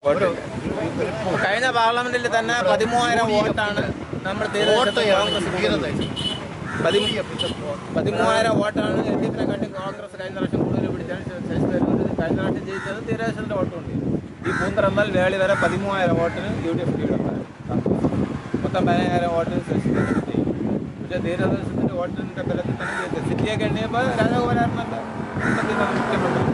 കഴിഞ്ഞ പാർലമെന്റിൽ തന്നെ പതിമൂവായിരം വോട്ടാണ് നമ്മൾ തീരുമാനിച്ചത് കോൺഗ്രസ് തീരദേശം പതിമൂ- പതിമൂവായിരം വോട്ടാണ് എൽ ഡി എഫിനെ കാട്ടി കോൺഗ്രസ് കഴിഞ്ഞ പ്രാവശ്യം കൂടുതൽ പിടിച്ചാണ് ശശി തരൂർ കഴിഞ്ഞ പ്രാവശ്യം ജയിച്ചത് തീരദേശത്തിന്റെ വോട്ട് കൊണ്ട് ഈ പൂന്തറ എന്നാൽ വേളി വരെ പതിമൂവായിരം വോട്ടിന് യു ഡി എഫ് ലീഡുണ്ടായിരുന്നു മൊത്തം പതിനായിരം വോട്ടിന് ശശി തരൂർ ജയിക്കും പക്ഷേ തീരദേശത്തിന്റെ വോട്ടിന്റെ ബലത്തിൽ തന്നെ ജയിച്ചത് സിറ്റിയൊക്കെ എണ്ണിയപ്പോൾ രാജഗോപാലായിരുന്നല്ലോ ഇന്നത്തെ മുഖ്യമന്ത്രി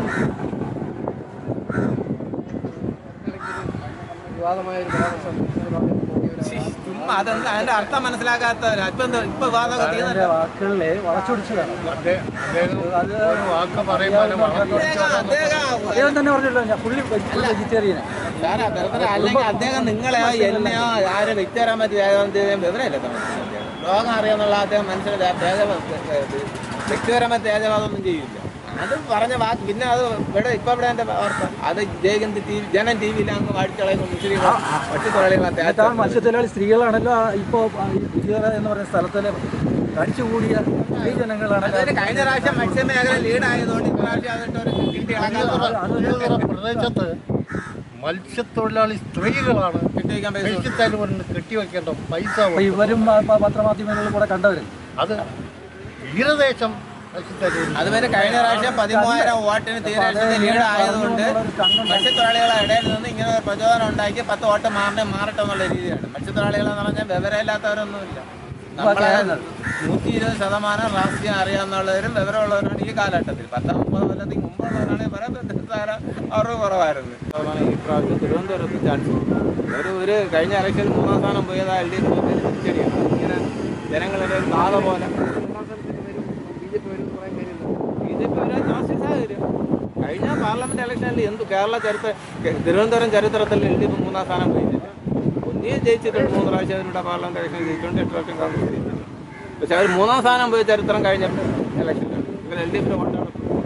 വിവാദമായ ഒരു പരാമർശം നിങ്ങൾ പറഞ്ഞു പോവുകയാണ്. ശ്ശി, ചുമ്മാ അതെന്താ അതിന്റെ അർത്ഥം മനസ്സിലാക്കാത്തവരാ ഇപ്പൊ എന്താ ഇപ്പൊ വാദമൊക്കെ അതിന്റെ തീർന്നില്ല വാക്കുകളിലെ വളച്ചൊടിച്ചതാണ് അദ്ദേഹം അദ്ദേഹം ഒരു വാക്ക് പറയുമ്പോൾ അദ്ദേഹം അദ്ദേഹം അദ്ദേഹം തന്നെ പറഞ്ഞല്ലോ ഞാൻ പുള്ളി വെജിറ്റേറിയനാണ് സാറാ വെറുതെ അല്ലെങ്കിൽ അദ്ദേഹം നിങ്ങളെയോ എന്നെയോ ആരും വ്യക്തിപരാൻ പറ്റിയ വിവരമില്ല ലോകം അറിയാന്നുള്ള അദ്ദേഹം മനുഷ്യരുടെ വ്യക്തിപരമായ തേജവാദമൊന്നും ചെയ്യില്ല അത് പറഞ്ഞ വാക്ക് പിന്നെ അത് ഇവിടെ ഇപ്പൊ ഇവിടെ എന്റെ വാർത്ത അത് ജയഗന്ധ ടി വി ജനം ടി വിയിൽ അങ്ങ് വാടിച്ചളയുന്നു മുസ്ലിം ഒറ്റത്തൊഴിലാളികളെ എന്നിട്ട് ആ മത്സ്യത്തൊഴിലാളി സ്ത്രീകളാണല്ലോ ആ ഇപ്പോ ആ ഈ പുതിയറ എന്ന് പറയുന്ന സ്ഥലത്തില് കഴിച്ചുകൂടിയ ഈ ജനങ്ങളാണ് അതൊരു കഴിഞ്ഞ പ്രാവശ്യം മത്സ്യമേഖല ലീഡായതുകൊണ്ട് ഇപ്രാവശ്യം അതിട്ട് ഒരു കിട്ടി പുതിയതറ പ്രദേശത്ത് മത്സ്യത്തൊഴിലാളി സ്ത്രീകളാണ് കിട്ടിവെക്കാൻ പൈസ കൊടുത്തു. കഴിച്ചിത്തലവരിന് കെട്ടിവെക്കേണ്ട പൈസ അപ്പൊ ഇവരും ആ പ- പത്രമാധ്യമങ്ങളിലും കൂടെ കണ്ടവരും അത് തീരദേശം കഴിച്ചിത്തലൂരിന് അതുവരെ കഴിഞ്ഞ പ്രാവശ്യം പതിമൂവായിരം വോട്ടിന് തീരാശത്തിന് ലീഡ് ആയതുകൊണ്ട് മത്സ്യത്തൊഴിലാളികളെ ഇടയിൽ നിന്ന് ഇങ്ങനെ ഒരു പ്രചോദനം ഉണ്ടാക്കി പത്ത് വോട്ട് മാറിനെ മാറട്ടെ എന്നുള്ള രീതിയാണ് മത്സ്യത്തൊഴിലാളികളെന്ന് പറഞ്ഞാൽ വിവരമില്ലാത്തവരൊന്നുമില്ല നമ്മളെ നൂറ്റി ഇരുപത് ശതമാനം രാഷ്ട്രീയം അറിയാവുന്നവരും വിവരമുള്ളവരാണ് ഈ കാലഘട്ടത്തിൽ പത്ത് മുപ്പത് കൊല്ലത്തിന് മുമ്പുള്ളവരാണെങ്കിൽ പറയാൻ പറ്റാത്ത അറിവ് കുറവായിരുന്നു അതാണ് ഈ പ്രാവശ്യം തിരുവനന്തപുരത്ത് ചാൻസ് ഒരു ഒരു കഴിഞ്ഞ ഇലക്ഷനിൽ മൂന്നാം സ്ഥാനം പോയത് എൽ ഡി എഫ് തിരിച്ചടിയാണ് ഇങ്ങനെ ജനങ്ങളുടെ ഒരു ബാധ പോലെ ബി ജെ പി വരും പറയാൻ കഴിയില്ല ബി ജെ പി വരാൻ രാഷ്ട്രീയ സാഹചര്യം കഴിഞ്ഞ പാർലമെന്റ് ഇലക്ഷനിൽ എന്ത് കേരള ചരിത്ര കെ- തിരുവനന്തപുരം ചരിത്രത്തിൽ എൽ ഡി എഫ് മൂന്നാം സ്ഥാനം പോയിട്ടില്ല ഒന്നേ ജയിച്ചിട്ടുണ്ട് മൂന്ന് പ്രാവശ്യം അവരുടെ പാർലമെന്റ് ഇലക്ഷൻ ജയിച്ചിട്ടുണ്ട് എട്ട് പ്രാവശ്യം കോൺഗ്രസ് ജയിച്ചിട്ടുണ്ട് പക്ഷെ അവർ മൂന്നാം സ്ഥാനം പോയ ചരിത്രം കഴിഞ്ഞിട്ട് ഇലക്ഷനിലാണ് ഇവർ എൽ ഡി എഫിന് വോട്ടാണ്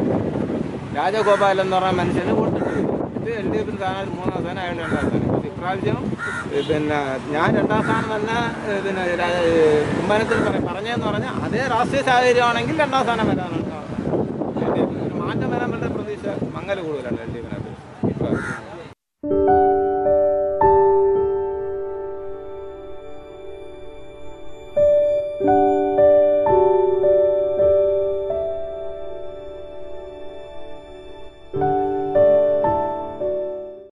രാജഗോപാൽ എന്ന് പറഞ്ഞ മനുഷ്യന് വോട്ടിട്ട് ഇത് എൽ ഡി എഫിന് സ്ഥാനം മൂന്നാം സ്ഥാനം അയാൾ രണ്ടാം സ്ഥാനം പക്ഷെ ഇപ്രാവശ്യം ഏ, പിന്നെ ഞാൻ രണ്ടാം സ്ഥാനം തന്നെ ഏ, പിന്നെ രാ- ഏ, കുമ്പാനത്തിൽ പറ- പറഞ്ഞതെന്ന് പറഞ്ഞാൽ അതേ രാഷ്ട്രീയ സാഹചര്യമാണെങ്കിൽ രണ്ടാം സ്ഥാനം വരാനാണ് LDF. ഒരു മാറ്റം വരാൻ വേണ്ട പ്രതീക്ഷ മങ്ങൽ കൂടുതലാണ് എൽ ഡി എഫിനകത്ത് ഇപ്രാവശ്യം